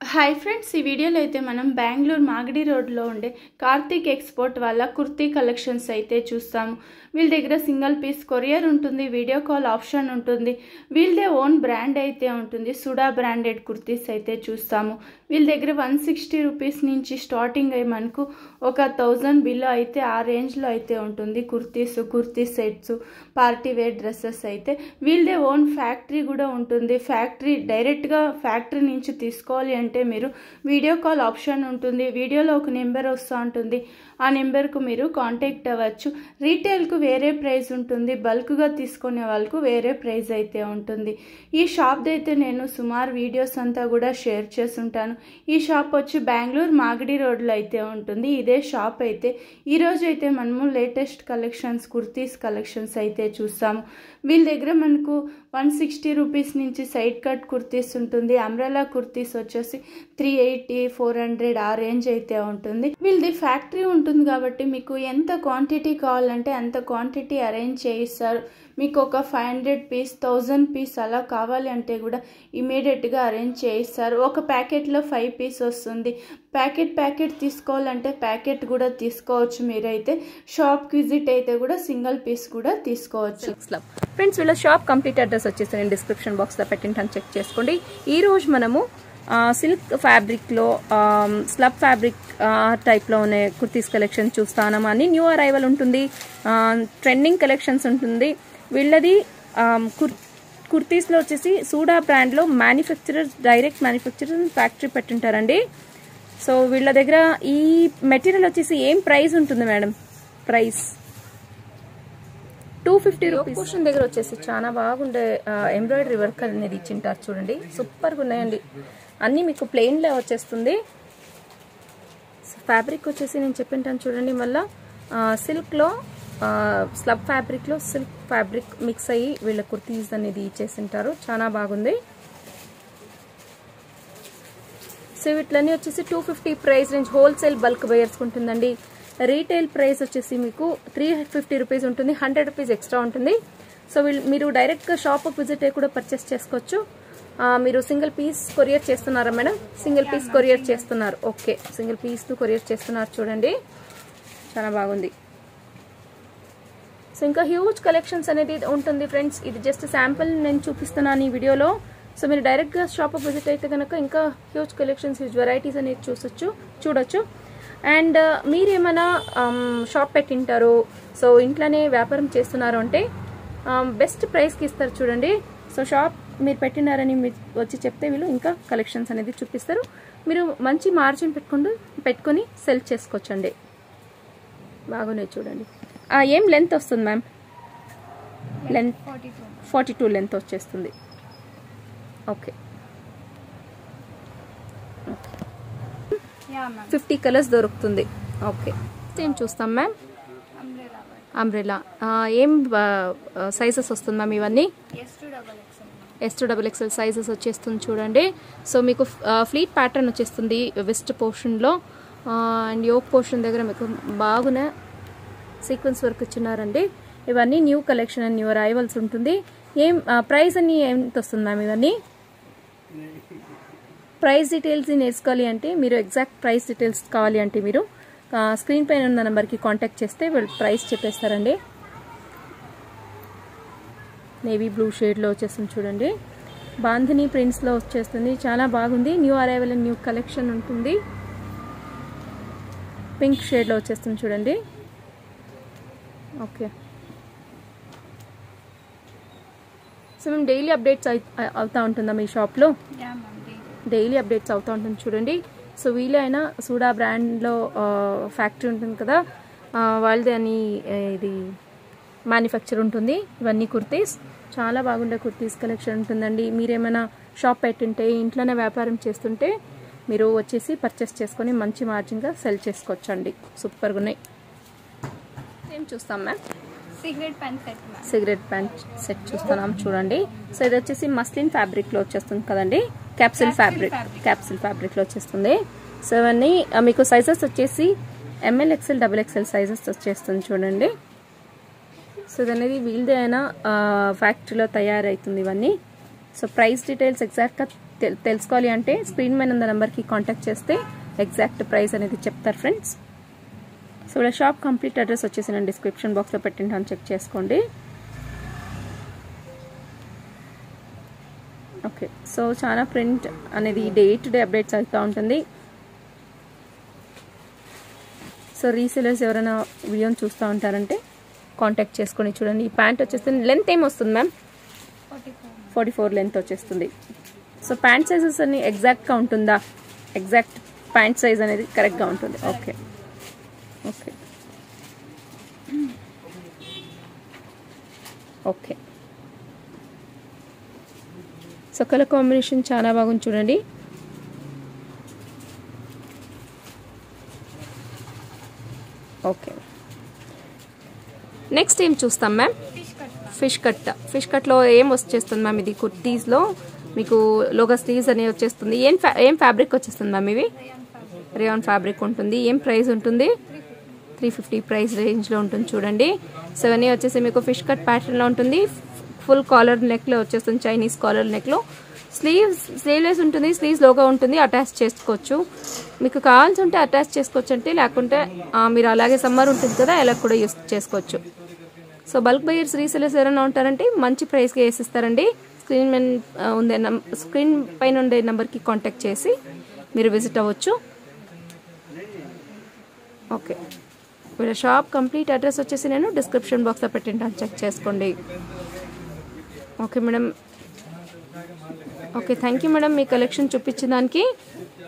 hi friends ఈ వీడియోలో అయితే మనం బెంగళూరు మాగడి రోడ్లో ఉండే కార్తీక్ ఎక్స్పోర్ట్ వాళ్ళ కుర్తీ కలెక్షన్స్ అయితే చూస్తాము వీళ్ళ దగ్గర సింగిల్ పీస్ కొరియర్ ఉంటుంది వీడియో కాల్ ఆప్షన్ ఉంటుంది వీళ్ళదే ఓన్ బ్రాండ్ అయితే ఉంటుంది సుడా బ్రాండెడ్ కుర్తీస్ అయితే చూస్తాము వీళ్ళ దగ్గర వన్ సిక్స్టీ రూపీస్ నుంచి స్టార్టింగ్ అయ్యి మనకు ఒక థౌజండ్ బిలో అయితే ఆ రేంజ్లో అయితే ఉంటుంది kurtis kurti sets party wear dresses అయితే వీళ్ళదే ఓన్ ఫ్యాక్టరీ కూడా ఉంటుంది ఫ్యాక్టరీ డైరెక్ట్గా ఫ్యాక్టరీ నుంచి తీసుకోవాలి అంటే మీరు వీడియో కాల్ ఆప్షన్ ఉంటుంది వీడియోలో ఒక నెంబర్ వస్తూ ఉంటుంది ఆ నెంబర్కు మీరు కాంటాక్ట్ అవ్వచ్చు రీటైల్కు వేరే ప్రైస్ ఉంటుంది బల్క్గా తీసుకునే వాళ్ళకు వేరే ప్రైస్ అయితే ఉంటుంది ఈ షాప్ది అయితే నేను సుమారు వీడియోస్ అంతా కూడా షేర్ చేస్తుంటాను ఈ షాప్ వచ్చి బెంగళూరు మాగడి రోడ్లో అయితే ఉంటుంది ఇదే షాప్ అయితే ఈరోజు అయితే మనము లేటెస్ట్ కలెక్షన్స్ కుర్తీస్ కలెక్షన్స్ అయితే చూస్తాము వీళ్ళ దగ్గర మనకు వన్ సిక్స్టీ రూపీస్ నుంచి సైడ్ కట్ కుర్తీస్ ఉంటుంది అంబ్రెలా కుర్తీస్ వచ్చేసి త్రీ ఎయిటీ ఫోర్ హండ్రెడ్ ఆ రేంజ్ అయితే ఉంటుంది వీళ్ళది ఫ్యాక్టరీ ఉంటుంది కాబట్టి మీకు ఎంత క్వాంటిటీ కావాలంటే అంత క్వాంటిటీ అరేంజ్ చేయిస్తారు మీకు ఒక five hundred piece thousand piece అలా కావాలి అంటే కూడా ఇమీడియట్గా అరేంజ్ చేయిస్తారు ఒక ప్యాకెట్లో ఫైవ్ పీస్ వస్తుంది ప్యాకెట్ ప్యాకెట్ తీసుకోవాలంటే ప్యాకెట్ కూడా తీసుకోవచ్చు మీరైతే షాప్కి విజిట్ అయితే కూడా సింగిల్ పీస్ కూడా తీసుకోవచ్చు స్లబ్ ఫ్రెండ్స్ వీళ్ళ షాప్ కంప్లీట్ అడ్రస్ వచ్చేసి నేను డిస్క్రిప్షన్ బాక్స్లో పెట్టింటాను చెక్ చేసుకోండి ఈ రోజు మనము సిల్క్ ఫ్యాబ్రిక్లో స్లబ్ ఫ్యాబ్రిక్ టైప్లో ఉన్న కుర్తీస్ కలెక్షన్ చూస్తాను అని న్యూ అరైవల్ ఉంటుంది ట్రెండింగ్ కలెక్షన్స్ ఉంటుంది వీళ్ళది కుర్ కుర్తీస్లో వచ్చేసి సూడా బ్రాండ్లో మ్యానుఫ్యాక్చరర్ డైరెక్ట్ మ్యానుఫ్యాక్చరర్ ఫ్యాక్టరీ పెట్టింటారండి సో వీళ్ళ దగ్గర ఈ మెటీరియల్ వచ్చేసి ఏం ప్రైస్ ఉంటుంది madam price two fifty rupees portion దగ్గర వచ్చేసి చాలా బాగుండే ఎంబ్రాయిడరీ వర్క్ అనేది ఇచ్చింటారు చూడండి సూపర్గా ఉన్నాయండి అన్నీ మీకు ప్లెయిన్లో వచ్చేస్తుంది ఫ్యాబ్రిక్ వచ్చేసి నేను చెప్పింటాను చూడండి మళ్ళీ సిల్క్లో స్లబ్ ఫ్యాబ్రిక్లో సిల్క్ ఫ్యాబ్రిక్ మిక్స్ అయ్యి వీళ్ళ కుర్తీస్ అనేది ఇచ్చేసింటారు చాలా బాగుంది సో వీటిలన్నీ వచ్చేసి two fifty price range wholesale bulk బయర్స్కి ఉంటుందండి రీటైల్ ప్రైస్ వచ్చేసి మీకు త్రీ ఫిఫ్టీ రూపీస్ ఉంటుంది హండ్రెడ్ రూపీస్ ఎక్స్ట్రా ఉంటుంది సో వీళ్ళు మీరు డైరెక్ట్గా షాప్కి విజిట్ అయ్యి కూడా పర్చేస్ చేసుకోవచ్చు మీరు సింగిల్ పీస్ కొరియర్ చేస్తున్నారా మేడం సింగిల్ పీస్ కొరియర్ చేస్తున్నారు ఓకే సింగిల్ పీస్ కొరియర్ చేస్తున్నారు చూడండి చాలా బాగుంది సో ఇంకా హ్యూజ్ కలెక్షన్స్ అనేది ఉంటుంది ఫ్రెండ్స్ ఇది జస్ట్ శాంపుల్ నేను చూపిస్తున్నాను ఈ వీడియోలో సో మీరు డైరెక్ట్గా షాప్ విజిట్ అయితే కనుక ఇంకా హ్యూజ్ కలెక్షన్స్ హ్యూజ్ వెరైటీస్ అనేది చూసొచ్చు చూడొచ్చు అండ్ మీరు ఏమైనా షాప్ పెట్టింటారు సో ఇంట్లోనే వ్యాపారం చేస్తున్నారు అంటే బెస్ట్ ప్రైస్కి ఇస్తారు చూడండి సో షాప్ మీరు పెట్టినారని వచ్చి చెప్తే వీళ్ళు ఇంకా కలెక్షన్స్ అనేది చూపిస్తారు మీరు మంచి మార్జిన్ పెట్టుకుంటూ పెట్టుకొని సెల్ చేసుకోవచ్చండి బాగున్నాయి చూడండి ఏం లెంత్ వస్తుంది ma'am length forty two length వచ్చేస్తుంది ఓకే ఫిఫ్టీ కలర్స్ దొరుకుతుంది ఓకే ఏం చూస్తాం మ్యామ్ అంబ్రెలా ఏం సైజెస్ వస్తుంది మ్యామ్ ఇవన్నీ S to double XL sizes వచ్చేస్తుంది చూడండి సో మీకు ఫ్లీట్ ప్యాటర్న్ వచ్చేస్తుంది వెస్ట్ పోర్షన్లో అండ్ యోక్ పోర్షన్ దగ్గర మీకు బాగునే సీక్వెన్స్ వర్క్ ఇచ్చినారండి ఇవన్నీ new collection and new arrivals ఉంటుంది ఏం ప్రైస్ అన్ని ఎంత వస్తుంది మ్యామ్ ఇవన్నీ ప్రైస్ డీటెయిల్స్ నేర్చుకోవాలి అంటే మీరు ఎగ్జాక్ట్ ప్రైస్ డీటెయిల్స్ కావాలి అంటే మీరు స్క్రీన్ పైన ఉన్న నెంబర్కి కాంటాక్ట్ చేస్తే వాళ్ళు ప్రైస్ చెప్పేస్తారండి నేవీ బ్లూ షేడ్లో వచ్చేస్తుంది చూడండి బాంధిని ప్రింట్స్లో వచ్చేస్తుంది చాలా బాగుంది new arrival and new collection ఉంటుంది పింక్ షేడ్లో వచ్చేస్తుంది చూడండి ఓకే సో మేము డైలీ అప్డేట్స్ అవుతూ ఉంటుందా మీ షాప్లో డైలీ అప్డేట్స్ అవుతూ ఉంటుంది చూడండి సో వీలైనా సూడా బ్రాండ్లో ఫ్యాక్టరీ ఉంటుంది కదా వాళ్ళది అని ఇది మ్యానుఫ్యాక్చర్ ఉంటుంది ఇవన్నీ కుర్తీస్ చాలా బాగుండే కుర్తీస్ కలెక్షన్ ఉంటుందండి మీరేమైనా షాప్ పెట్టింటే ఇంట్లోనే వ్యాపారం చేస్తుంటే మీరు వచ్చేసి పర్చేస్ చేసుకొని మంచి మార్జిన్గా సెల్ చేసుకోవచ్చండి సూపర్గా ఉన్నాయి ఏం చూస్తాం ma'am cigarette pant set cigarette pant set చూస్తున్నాం చూడండి సో ఇది వచ్చేసి మస్లిన్ ఫ్యాబ్రిక్లో వచ్చేస్తుంది కదండి క్యాప్సిల్ ఫ్యాబ్రిక్ క్యాప్సిల్ ఫ్యాబ్రిక్లో వచ్చేస్తుంది సో ఇవన్నీ మీకు సైజెస్ వచ్చేసి M L XL double XL sizes వచ్చేస్తుంది చూడండి సో ఇది అనేది వీల్దే అయినా ఫ్యాక్టరీలో తయారవుతుంది ఇవన్నీ సో ప్రైస్ డీటెయిల్స్ ఎగ్జాక్ట్గా తెల్- తెలుసుకోవాలి అంటే స్క్రీన్ మీద ఉన్న నెంబర్కి కాంటాక్ట్ చేస్తే ఎగ్జాక్ట్ ప్రైస్ అనేది చెప్తారు ఫ్రెండ్స్ సో ఇలా షాప్ కంప్లీట్ అడ్రస్ వచ్చేసి నేను డిస్క్రిప్షన్ బాక్స్లో పెట్టింటాను చెక్ చేసుకోండి ఓకే సో చాలా ప్రింట్ అనేది డే టు డే అప్డేట్స్ అవుతూ ఉంటుంది సో రీసెలర్స్ ఎవరైనా వీడియోని చూస్తూ ఉంటారంటే కాంటాక్ట్ చేసుకొని చూడండి ఈ ప్యాంట్ వచ్చేస్తుంది లెంత్ ఏం వస్తుంది మ్యామ్ ఫార్టీ ఫోర్ లెంత్ వచ్చేస్తుంది సో ప్యాంట్ సైజెస్ అన్ని ఎగ్జాక్ట్గా ఉంటుందా ఎగ్జాక్ట్ ప్యాంట్ సైజ్ అనేది కరెక్ట్గా ఉంటుంది okay okay okay so colour combination చాలా బాగుంది చూడండి ఓకే నెక్స్ట్ ఏం చూస్తాం మ్యామ్ ఫిష్ కట్ ఫిష్ కట్లో ఏం వచ్చేస్తుంది మ్యామ్ ఇది కుర్తీస్లో మీకు లోగా స్లీవ్స్ అనేవి వచ్చేస్తుంది ఏం ఫ్యా ఏం ఫ్యాబ్రిక్ వచ్చేస్తుంది మ్యామ్ ఇవి రేయాన్ ఫ్యాబ్రిక్ ఉంటుంది ఏం ప్రైస్ ఉంటుంది త్రీ ఫిఫ్టీ ప్రైస్ రేంజ్లో ఉంటుంది చూడండి సో ఇవన్నీ వచ్చేసి మీకు ఫిష్ కట్ ప్యాటర్న్లో ఉంటుంది ఫుల్ కాలర్ నెక్లో వచ్చేస్తుంది చైనీస్ కాలర్ నెక్లో స్లీవ్స్ స్లీవ్లెస్ ఉంటుంది స్లీవ్స్ లోగా ఉంటుంది అటాచ్ చేసుకోవచ్చు మీకు కావాల్సి ఉంటే అటాచ్ చేసుకోవచ్చు అంటే లేకుంటే ఆ, మీరు అలాగే సమ్మర్ ఉంటుంది కదా అలా కూడా యూస్ చేసుకోవచ్చు సో బల్క్ బయర్స్ రీసెలర్స్ ఎవరైనా ఉంటారంటే మంచి ప్రైస్కి వేసిస్తారండి స్క్రీన్ మీద ఆ, ఉండే నం- స్క్రీన్ పైన ఉండే నెంబర్కి కాంటాక్ట్ చేసి మీరు విజిట్ అవ్వచ్చు ఓకే వీళ్ళ షాప్ కంప్లీట్ అడ్రస్ వచ్చేసి నేను డిస్క్రిప్షన్ బాక్స్లో పెట్టింటాను చెక్ చేసుకోండి okay madam okay thank you madam మీ కలెక్షన్ చూపించిన దానికి